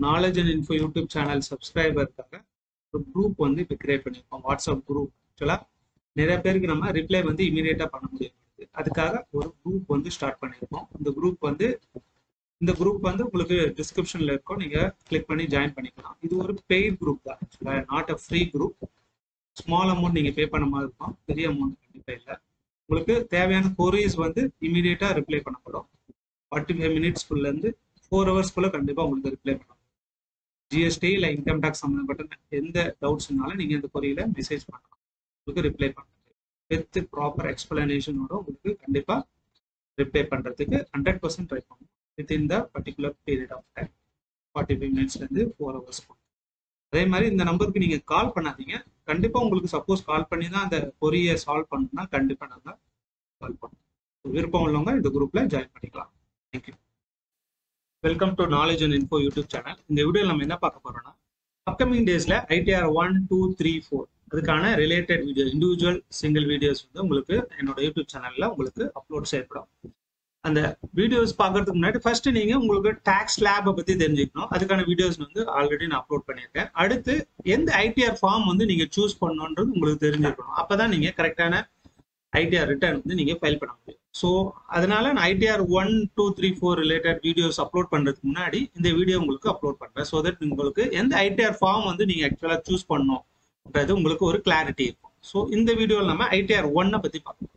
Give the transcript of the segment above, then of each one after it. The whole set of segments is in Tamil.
Knowledge and info YouTube channel சப்ஸ்கிரைபருக்காக ஒரு குரூப் வந்து இப்போ கிரியேட் பண்ணியிருக்கோம் வாட்ஸ்அப் குரூப் ஆக்சுவலாக நிறைய பேருக்கு நம்ம ரிப்ளை வந்து இமீடியட்டாக பண்ண முடியாது அதுக்காக ஒரு குரூப் வந்து ஸ்டார்ட் பண்ணியிருக்கோம் இந்த குரூப் வந்து இந்த குரூப் வந்து உங்களுக்கு டிஸ்கிரிப்ஷனில் இருக்கும் நீங்கள் கிளிக் பண்ணி ஜாயின் பண்ணிக்கலாம் இது ஒரு பெய்ட் குரூப் தான் ஆக்சுவலாக not a free group small amount நீங்கள் பே பண்ண மாதிரி இருக்கும் பெரிய அமௌண்ட் கண்டிப்பாக இல்லை உங்களுக்கு தேவையான கொரிஸ் வந்து இமீடியட்டாக ரிப்ளை பண்ணப்படும் ஃபார்ட்டி ஃபைவ் மினிட்ஸ்க்குள்ளேருந்து ஃபோர் ஹவர்ஸ்க்குள்ளே கண்டிப்பாக உங்களுக்கு ரிப்ளை பண்ணணும் ஜிஎஸ்டி இல்லை இன்கம் டேக்ஸ் சம்மந்தப்பட்ட எந்த டவுட்ஸ்னாலும் நீங்கள் இந்த கொரியில் மெசேஜ் பண்ணலாம் உங்களுக்கு ரிப்ளை பண்ணுறது வித் ப்ராப்பர் எக்ஸ்பிளனேஷனோட உங்களுக்கு கண்டிப்பாக ரிப்ளை பண்ணுறதுக்கு ஹண்ட்ரட் பர்சன்ட் ட்ரை பண்ணும் within the particular period of time forty five மினிட்ஸ்லேருந்து ஃபோர் ஹவர்ஸ் அதே மாதிரி இந்த நம்பருக்கு நீங்கள் கால் பண்ணாதீங்க கண்டிப்பாக உங்களுக்கு சப்போஸ் கால் பண்ணி தான் அந்த கொரியை சால்வ் பண்ணணும்னா கண்டிப்பாக நாங்கள் கால் பண்ணுவோம் விருப்பம் உள்ளவங்க இந்த குரூப்பில் ஜாயின் பண்ணிக்கலாம் thank you welcome to knowledge and info YouTube channel இந்த வீடியோ நம்ம என்ன பார்க்க போறோம்னா அப்கமிங் டேஸ்ல ITR one two three four அதுக்கான related video individual single videos வந்து உங்களுக்கு என்னோட யூடியூப் சேனல்ல உங்களுக்கு அப்லோட் செய்யப்படும் அந்த வீடியோஸ் பார்க்கறதுக்கு முன்னாடி ஃபர்ஸ்ட் நீங்க உங்களுக்கு டாக்ஸ் லேபை பத்தி தெரிஞ்சுக்கணும் அதுக்கான வீடியோஸ் வந்து ஆல்ரெடி நான் அப்லோட் பண்ணியிருக்கேன் அடுத்து எந்த ஐடிஆர் ஃபார்ம் வந்து நீங்க சூஸ் பண்ணணுன்றது உங்களுக்கு தெரிஞ்சிருக்கணும் அப்பதான் நீங்க கரெக்டான ஐடிஆர் ரிட்டர்ன் வந்து நீங்க ஃபைல் பண்ண முடியும் ஸோ அதனால நான் ITR one two three four related videos upload பண்றதுக்கு முன்னாடி இந்த வீடியோ உங்களுக்கு அப்லோட் பண்றேன் ஸோ தட் உங்களுக்கு எந்த ஐடிஆர் ஃபார்ம் வந்து நீங்க ஆக்சுவலா சூஸ் பண்ணணும்ன்றது உங்களுக்கு ஒரு கிளாரிட்டி இருக்கும் ஸோ இந்த வீடியோவில் நம்ம ஐடிஆர் ஒன்னை பத்தி பார்க்கலாம்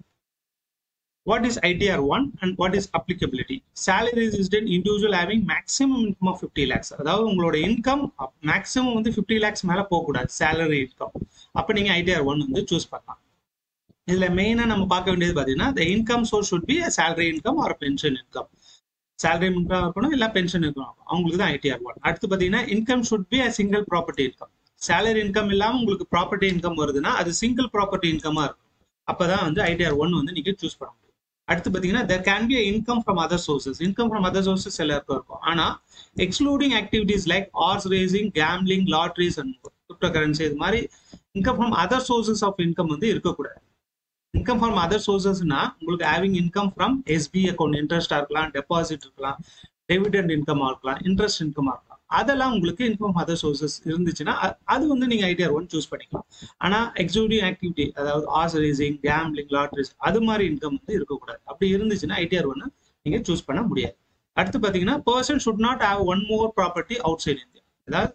what is ITR 1 and what is applicability salary resident individual having maximum income of 50 lakhs அதாவது உங்களோட இன்கம் மேக்ஸிமம் வந்து 50 லேக்ஸ் மேல போக கூடாது salary income அப்ப நீங்க ITR 1 வந்து சூஸ் பண்ணலாம் இதுல மெயினா நம்ம பார்க்க வேண்டியது பாத்தீங்கன்னா the income source should be a salary income or a pension income salary income இருக்கணும் இல்ல பென்ஷன் இருக்கணும் அவங்களுக்கு தான் ஐடிஆர் ஒன் அடுத்து பாத்தீங்கன்னா income should be a single property income salary income இல்லாம உங்களுக்கு ப்ராப்பர்ட்டி இன்கம் வருதுன்னா அது சிங்கிள் ப்ராப்பர்ட்டி இன்கமா இருக்கும் அப்பதான் வந்து ஐடிஆர் ஒன் வந்து நீங்க சூஸ் பண்ண முடியும் அடுத்து பார்த்தீங்கன்னா there can be income from other sources income from other sources எல்லாருக்கும் இருக்கும் ஆனால் excluding activities like horse racing gambling lotteries and cryptocurrency இது மாதிரி income from other sources of income வந்து இருக்கக்கூடாது இன்கம் ஃப்ரம் அதர் சோர்சஸ்னா உங்களுக்கு having income from SB account இன்ட்ரெஸ்டாக இருக்கலாம் டெபாசிட் இருக்கலாம் டெவிடெண்ட் இன்கமாக இருக்கலாம் இன்ட்ரெஸ்ட் இன்கமாக இருக்கலாம் அதெல்லாம் உங்களுக்கு இன்கம் அதர் சோர்சஸ் இருந்துச்சுன்னா அது வந்து நீங்க ஐடிஆர் ஒன் சூஸ் பண்ணிக்கலாம் ஆனா எக்ஸிக்யூட்டிவ் ஆக்டிவிட்டி அதாவது ஆர்ஸ் ரேசிங் கேம்லிங் லாட்ரிஸ் அது மாதிரி இன்கம் வந்து இருக்கக்கூடாது அப்படி இருந்துச்சுன்னா ஐடிஆர் ஒன்னு நீங்க சூஸ் பண்ண முடியாது அடுத்து பாத்தீங்கன்னா person should not have one more property outside India அதாவது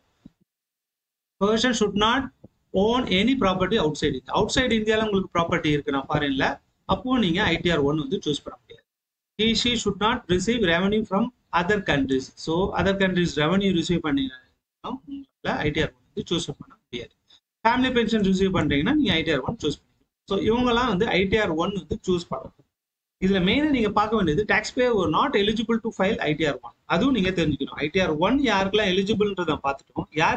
person should not own any property outside India outside இந்தியாவில் உங்களுக்கு ப்ராப்பர்ட்டி இருக்குன்னா ஃபாரின்ல அப்போ நீங்க ஐடிஆர் ஒன் வந்து சூஸ் பண்ண முடியாது he she should not receive revenue from other countries so other countries revenue receive பண்ணிங்கன்னா உங்களால் ஐடிஆர் ஒன் வந்து சூஸ் பண்ண முடியாது ஃபேமிலி பென்ஷன் ரிசீவ் பண்ணுறீங்கன்னா நீங்கள் ஐடிஆர் ஒன் சூஸ் பண்ணிக்கலாம் ஸோ இவங்கெல்லாம் வந்து ஐடிஆர் ஒன் வந்து சூஸ் பண்ணலாம் இதில் மெயினாக நீங்கள் பார்க்க வேண்டியது டேக்ஸ் பே ஒரு not eligible to file ITR one அதுவும் நீங்கள் தெரிஞ்சுக்கணும் ஐடிஆர் ஒன் யாருக்கெல்லாம் எலிஜிபிள்ன்றதை பார்த்துட்டோம் யார்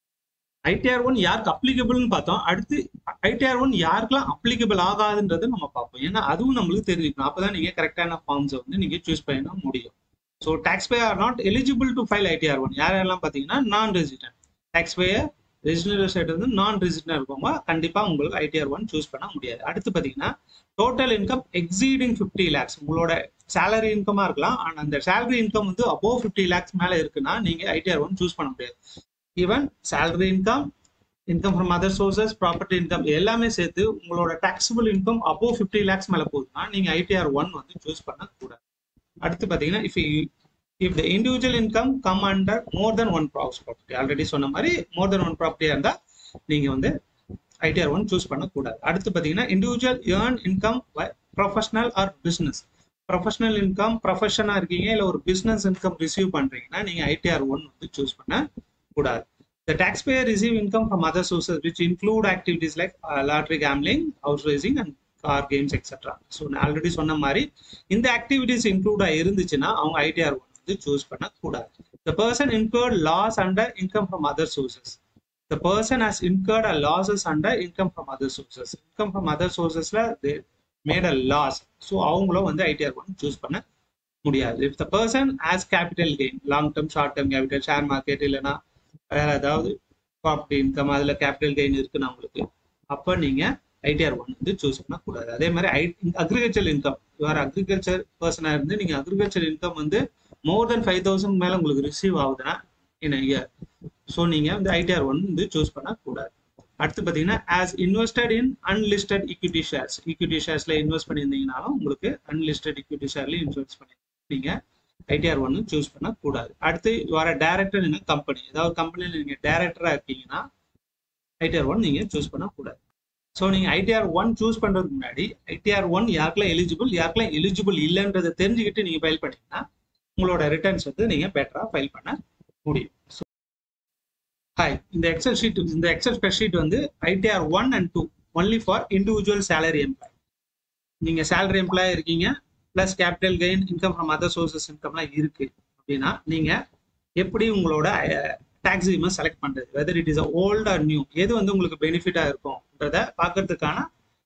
ஐடிஆர் ஒன் யாருக்கு அப்ளிகபிள்னு பார்த்தோம் அடுத்து ஐடிஆர் ஒன் யாருக்கெல்லாம் அப்ளிகபிள் ஆகாதுன்றதை நம்ம பார்ப்போம் ஏன்னா அதுவும் நம்மளுக்கு தெரிஞ்சுக்கணும் அப்போ தான் நீங்கள் கரெக்டான ஃபார்ம்ஸை வந்து நீங்கள் சூஸ் பண்ண முடியும் so tax pay are not eligible to file ITR one யாரெல்லாம் பார்த்தீங்கன்னா non resident taxpayer resident side வந்து நான் ரெசிடென்ட் இருக்கவங்க கண்டிப்பாக உங்களுக்கு ஐடிஆர் ஒன் சூஸ் பண்ண முடியாது அடுத்து பார்த்தீங்கன்னா total income exceeding fifty lakhs உங்களோட சேலரி இன்கமாக இருக்கலாம் ஆனால் அந்த சேலரி இன்கம் வந்து அபோவ் ஃபிஃப்டி லேக்ஸ் மேலே இருக்குன்னா நீங்கள் ஐடிஆர் ஒன் சூஸ் பண்ண முடியாது even salary income income from other sources property income எல்லாமே சேர்த்து உங்களோட taxable income above fifty lakhs மேலே போகுதுன்னா நீங்கள் ஐடிஆர் ஒன் வந்து சூஸ் பண்ணக்கூடாது அடுத்து பார்த்தீங்கன்னா if if the individual income come under more then one props property already சொன்ன மாதிரி மோர் தென் ஒன் ப்ராப்பர்ட்டியாக இருந்தால் நீங்கள் வந்து ஐடிஆர் ஒன் சூஸ் பண்ணக்கூடாது அடுத்து பார்த்தீங்கன்னா individual earn income professional or business professional income ப்ரொஃபஷனாக இருக்கீங்க இல்லை ஒரு பிஸ்னஸ் இன்கம் ரிசீவ் பண்ணுறீங்கன்னா நீங்கள் ஐடிஆர் ஒன் வந்து சூஸ் பண்ண கூடாது The taxpayer receive income from other sources which include activities like uh, lottery gambling, house raising and car games etc. So நான் ஆல்ரெடி சொன்ன மாதிரி இந்த ஆக்டிவிட்டிஸ் இன்க்ளூட் இருந்துச்சுன்னா அவங்க ஐடிஆர் ஒன் வந்து சூஸ் பண்ணக்கூடாது the person incurred loss under income from other sources the person has incurred a losses under income from other sources income from other சோர்சஸ்ல மேட் அ லாஸ் ஸோ அவங்களும் வந்து ஐடிஆர் ஒன் சூஸ் பண்ண முடியாது if the person has capital gain long term short term capital share market இல்லைன்னா வேற ஏதாவது ப்ராப்பர்ட்டி இன்கம் அதுல கேபிட்டல் கெயின் இருக்குன்னா உங்களுக்கு அப்போ நீங்க ஐடிஆர் ஒன் வந்து சூஸ் பண்ணக்கூடாது அதே மாதிரி I agriculture income your agriculture பர்சனாக இருந்து நீங்கள் அக்ரிகல்ச்சர் இன்கம் வந்து மோர் தென் ஃபைவ் தௌசண்ட் மேலே உங்களுக்கு ரிசீவ் ஆகுதுன்னா இன் இயர் ஸோ நீங்கள் வந்து ஐடிஆர் ஒன் வந்து சூஸ் பண்ணக்கூடாது அடுத்து பார்த்தீங்கன்னா as invested in unlisted equity shares equity ஷேர்ஸில் இன்வெஸ்ட் பண்ணியிருந்தீங்கனாலும் உங்களுக்கு அன்லிஸ்டட் equity ஷேர்லையும் இன்வெஸ்ட் பண்ணி நீங்கள் ஐடிஆர் ஒன்னு சூஸ் பண்ணக்கூடாது அடுத்து வர டேரக்டர் என்ன கம்பெனி ஏதாவது கம்பெனியில் நீங்கள் டேரக்டராக இருக்கீங்கன்னா ஐடிஆர் ஒன் நீங்கள் சூஸ் பண்ணக்கூடாது ஸோ நீங்கள் ஐடிஆர் ஒன் சூஸ் பண்ணுறதுக்கு முன்னாடி ஐடிஆர் ஒன் யாருக்கெல்லாம் எலிஜிபிள் யாருக்கெல்லாம் எலிஜிபிள் இல்லைன்றதை தெரிஞ்சுக்கிட்டு நீங்கள் ஃபைல் பண்ணீங்கன்னா உங்களோட ரிட்டர்ன்ஸ் வந்து நீங்கள் பெட்டராக ஃபைல் பண்ண முடியும் ஸோ ஹாய் இந்த எக்ஸல் ஷீட் இந்த எக்ஸல் ஸ்பெட் ஷீட் வந்து ITR one and two only for individual salary employee நீங்கள் சேலரி எம்ப்ளாய் இருக்கீங்க plus capital gain income from other sources இன்கம்லாம் இருக்கு அப்படின்னா நீங்கள் எப்படி உங்களோட டாக்ஸிமை செலக்ட் பண்ணுறது whether it is old or new எது வந்து உங்களுக்கு பெனிஃபிட்டாக இருக்கும்ன்றத பார்க்கறதுக்கான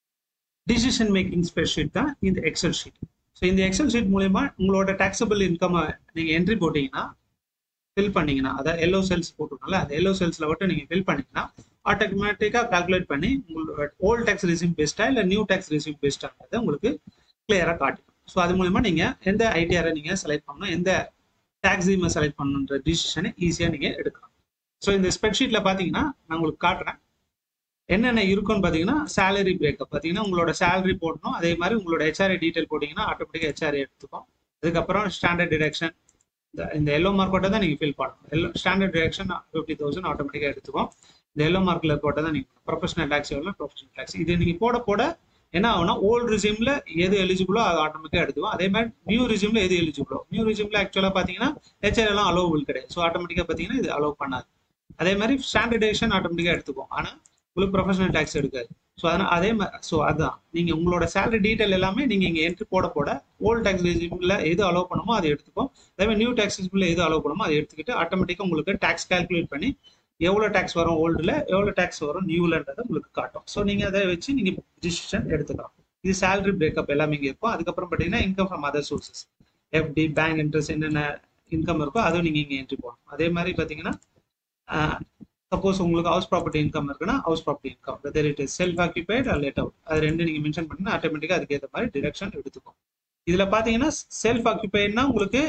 டிசிஷன் மேக்கிங் ஸ்பெட் ஷீட் தான் இந்த எக்ஸல் ஷீட் ஸோ இந்த எக்ஸல் ஷீட் மூலயமா உங்களோட டாக்ஸபிள் இன்கம் நீங்கள் என்ட்ரி போட்டிங்கன்னா ஃபில் பண்ணீங்கன்னா அதாவது எல்லோ செல்ஸ் போட்டுருக்கோம்ல அந்த எல்லோ செல்ஸில் மட்டும் நீங்கள் ஃபில் பண்ணீங்கன்னா ஆட்டோமேட்டிக்காக கால்குலேட் பண்ணி உங்களோட ஓல்ட் டேக்ஸ் ரிசீவ் பெஸ்ட்டா இல்லை நியூ டேக்ஸ் ரிசீவ் பெஸ்ட்டாங்கிறத உங்களுக்கு கிளியராக காட்டும் ஸோ அது மூலயமா நீங்கள் எந்த ஐடிஆரை நீங்கள் செலக்ட் பண்ணணும் எந்த டேக்ஸிமை செலக்ட் பண்ணணுன்ற டிசிஷனை ஈஸியாக நீங்கள் எடுக்கலாம் ஸோ இந்த ஸ்ப்ரெட்ஷீட்டில் பார்த்தீங்கன்னா நான் உங்களுக்கு காட்டுறேன் என்னென்ன இருக்குன்னு பார்த்தீங்கன்னா சேலரி பிரேக்கப் பார்த்தீங்கன்னா உங்களோட சேலரி போடணும் அதே மாதிரி உங்களோட ஹெச்ஆர்ஏ டீட்டெயில் போட்டிங்கன்னா ஆட்டோமேட்டிக்காக ஹெச்ஆர்ஏ எடுத்துக்கும் அதுக்கப்புறம் ஸ்டாண்டர்ட் டிடக்ஷன் இந்த இந்த எல்லோ மார்க்கோட்டை தான் நீங்கள் ஃபில் பண்ணணும் yellow standard deduction fifty thousand ஆட்டோமேட்டிக்காக எடுத்துக்கும் இந்த எல்லோ மார்க்கில் போட்டால் தான் நீங்கள் ப்ரொஃபஷனல் டேக்ஸ் எவ்வளோ ப்ரொஃபஷனல் டேக்ஸ் இது நீங்கள் போட போட என்ன ஆகும்னா ஓல்டு ரிசியூமில் எது எலிஜிபிளோ அது ஆட்டோமேட்டிக்காக எடுத்துக்கும் அதே மாதிரி நியூ ரிசியூமில் எது எலிஜிபிளோ நியூ ரிசியூமில் ஆக்சுவலாக பார்த்தீங்கன்னா ஹெச்ஆர் எல்லாம் அலோவபிள் கிடையாது ஸோ ஆட்டோமேட்டிக்காக பார்த்தீங்கன்னா இது அலோவ் பண்ணாது அதே மாதிரி ஸ்டாண்டர்டைசேஷன் ஆட்டோமேட்டிக்காக எடுத்துக்கும் ஆனால் உங்களுக்கு ப்ரொஃபஷனல் டேக்ஸ் எடுக்காது ஸோ அதனால் அதே மாதிரி ஸோ அதுதான் நீங்கள் உங்களோட சேலரி டீட்டெயில் எல்லாமே நீங்கள் இங்கே என்ட்ரி போட போட ஓல்டு டேக்ஸ் ரிசியூமில் எது அலோவ் பண்ணுமோ அதை எடுத்துக்கும் அதே மாதிரி நியூ டேக்ஸ் ரிசியூமில் எது அலோவ் பண்ணுமோ அதை எடுத்துக்கிட்டு ஆட்டோமேட்டிக்காக உங்களுக்கு டேக்ஸ் கால்குலேட் பண்ணி எவ்வளோ டேக்ஸ் வரும் ஓல்டில் எவ்வளோ டேக்ஸ் வரும் நியூலன்றதை உங்களுக்கு காட்டும் ஸோ நீங்கள் அதை வச்சு நீங்கள் டிசிஷன் எடுத்துக்கலாம் இது சேலரி பிரேக்கப் எல்லாமே இங்கே இருக்கும் அதுக்கப்புறம் பார்த்தீங்கன்னா income from other sources FD bank interest என்னென்ன இன்கம் இருக்கோ அதுவும் நீங்கள் இங்கே என்ட்ரி போகணும் அதே மாதிரி பார்த்தீங்கன்னா சப்போஸ் உங்களுக்கு ஹவுஸ் ப்ராப்பர்ட்டி இன்கம் இருக்குன்னா house property income whether it is self occupied or let out அது ரெண்டு நீங்கள் மென்ஷன் பண்ணி ஆட்டோமேட்டிக்காக அதுக்கேற்ற மாதிரி டிரெக்ஷன் எடுத்துக்கும் இதில் பார்த்தீங்கன்னா செல்ஃப் ஆக்கியூபைட்னா உங்களுக்கு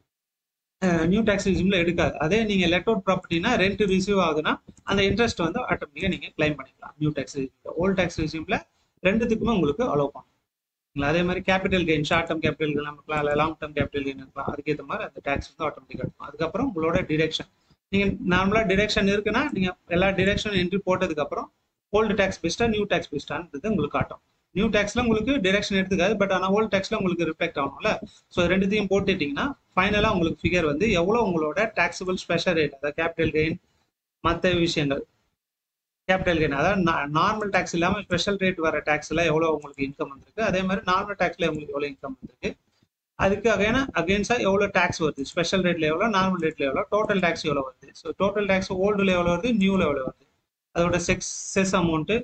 நியூ டேக்ஸ் ரிசியூமில் எடுக்காது அதே நீங்கள் லெட் அவுட் ப்ராப்பர்ட்டினா ரெண்ட் ரிசீவ் ஆகுதுன்னா அந்த இன்ட்ரெஸ்ட் வந்து ஆட்டோமேட்டிக்காக நீங்கள் கிளைம் பண்ணிக்கலாம் நியூ டேக்ஸ் ரிசியூமில் ஓல்ட் டேக்ஸ் ரிசியூமில் ரெண்டுத்துக்குமே உங்களுக்கு அலோவ் பண்ணும் அதே மாதிரி capital gain short term capital gain இருக்கலாம் இல்லை லாங் டேர்ம் கேபிட்டல் கெயின் இருக்கலாம் அதுக்கேற்ற மாதிரி அந்த டேக்ஸ் வந்து ஆட்டோமேட்டிக்காக இருக்கும் அதுக்கப்புறம் உங்களோட டிரெக்ஷன் நீங்கள் நார்மலாக டிரெக்ஷன் இருக்குன்னா நீங்கள் எல்லா டிரெக்ஷன் என்ட்ரி போட்டதுக்கப்புறம் ஓல்டு டேக்ஸ் பெஸ்ட்டாக நியூ டேக்ஸ் பெஸ்ட்டான்றது உங்களுக்கு காட்டும் நியூ டேக்ஸ்ல உங்களுக்கு டிரெக்ஷன் எடுத்துக்காது பட் ஆனால் ஓல்டு டேக்ஸ்ல உங்களுக்கு ரிஃப்ளெக்ட் ஆகணும்ல ஸோ ரெண்டுத்தையும் போட்டுட்டீங்கன்னா ஃபைனலாக உங்களுக்கு ஃபிகர் வந்து எவ்வளோ உங்களோட டேக்ஸபிள் ஸ்பெஷல் ரேட் அதாவது கேபிட்டல் கெயின் மற்ற விஷயங்கள் கேபிட்டல் கெயின் அதாவது நார்மல் டேக்ஸ் இல்லாமல் ஸ்பெஷல் ரேட் வர டேக்ஸ்ல எவ்வளோ உங்களுக்கு இன்கம் வந்திருக்கு அதே மாதிரி நார்மல் டேக்ஸ்ல உங்களுக்கு எவ்வளோ இன்கம் வந்திருக்கு அதுக்கு அகைனா அகைன்ஸா எவ்வளோ டேக்ஸ் வருது ஸ்பெஷல் ரேட்ல எவ்வளோ நார்மல் ரேட்ல எவ்வளோ டோட்டல் டேக்ஸ் எவ்வளோ வருது ஸோ டோட்டல் டேக்ஸ் ஓல்டுல எவ்வளோ வருது நியூல எவ்வளோ வருது அதோட செக்ஸ் செஸ் அமௌண்ட்டு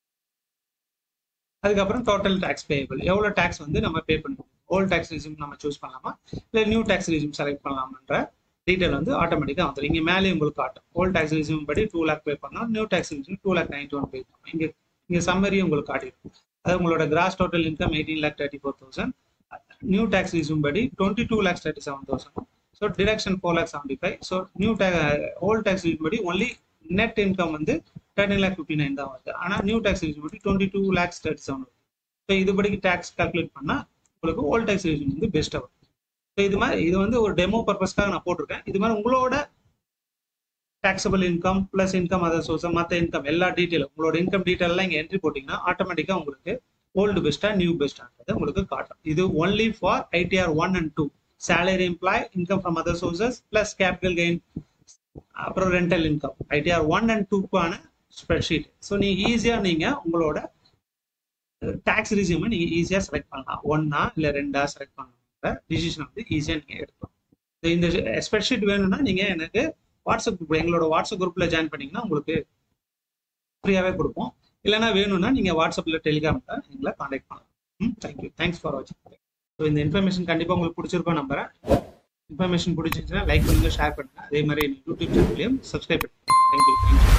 அதுக்கப்புறம் டோட்டல் டேக்ஸ் பேபிள் எவ்வளோ டேக்ஸ் வந்து நம்ம பே பண்ணுவோம் ஓல்ட் டேக்ஸ் ரிசியூம் நம்ம சூஸ் பண்ணலாமா இல்லை நியூ டேக்ஸ் ரிசியூம் செலக்ட் பண்ணலாமான்ற டீட்டெயில் வந்து ஆட்டோமேட்டிக்காக வந்துடும் இங்கே மேலே உங்களுக்கு காட்டும் ஓல்ட் டேக்ஸ் ரிசியூம் படி டூ லேக் பே பண்ணோம் new tax regime two lakh ninety one pay பண்ணணும் இங்கே இங்கே சம்மரி உங்களுக்கு காட்டிடும் அதாவது உங்களோட gross total income eighteen lakh thirty four thousand new tax regime படி twenty two lakhs thirty seven thousand so deduction four lakh seventy five so new day old tax regime படி ஒன்லி நெட் இன்கம் வந்து தேர்ட்டின் லேக் ஃபிஃப்டி நைன் தான் வருது ஆனால் நியூ டேக்ஸ் ரிசியூம் படி twenty two lakhs thirty seven வருது ஸோ இதுபடிக்கு டேக்ஸ் கால்குலேட் பண்ணால் உங்களுக்கு ஓல்ட் டேக்ஸ் ரிசியூம் வந்து பெஸ்ட்டாக வரும் ஸோ இது மாதிரி இது வந்து ஒரு டெமோ பர்பஸ்க்காக நான் போட்டிருக்கேன் இது மாதிரி உங்களோட taxable income plus income other source மற்ற இன்கம் எல்லா டீட்டெயிலும் உங்களோட இன்கம் டீட்டெயிலாம் இங்கே என்ட்ரி போட்டிங்கன்னா ஆட்டோமேட்டிக்காக உங்களுக்கு ஓல்டு பெஸ்ட்டாக நியூ பெஸ்ட்டான்றது உங்களுக்கு காட்டும் இது only for ITR one and two salary employee income from other sources plus capital gain அப்புறம் rental income ITR one and டூக்கான ஸ்ப்ரெட்ஷீட் ஸோ நீங்கள் ஈஸியாக நீங்கள் உங்களோட டேக்ஸ் ரிசியூமை நீங்கள் ஈஸியாக செலக்ட் பண்ணலாம் ஒன்னா இல்லை ரெண்டா செலக்ட் பண்ணணுன்ற டிசிஷன் வந்து ஈஸியாக நீங்கள் எடுக்கலாம் இந்த ஸ்ப்ரெட்ஷீட் வேணும்னா நீங்கள் எனக்கு வாட்ஸ்அப் குரூப் எங்களோட வாட்ஸ்அப் குரூப்பில் ஜாயின் பண்ணிங்கன்னா உங்களுக்கு ஃப்ரீயாகவே கொடுப்போம் இல்லைனா வேணும்னா நீங்கள் வாட்ஸ்அப்பில் டெலிகிராமில் எங்களை காண்டாக்ட் பண்ணலாம் ம் தேங்க்யூ தேங்க்ஸ் ஃபார் வாட்சிங் ஸோ இந்த இன்ஃபர்மேஷன் கண்டிப்பாக உங்களுக்கு பிடிச்சிருக்கோம் நம்புறேன் இன்ஃபர்மேஷன் பிடிச்சிருந்துச்சுன்னா லைக் பண்ணுங்கள் ஷேர் பண்ணுங்கள் அதே மாதிரி யூடியூப் சேனல்லையும் சப்ஸ்கிரைப் பண்ணுங்கள் தேங்க்யூ தேங்க்யூ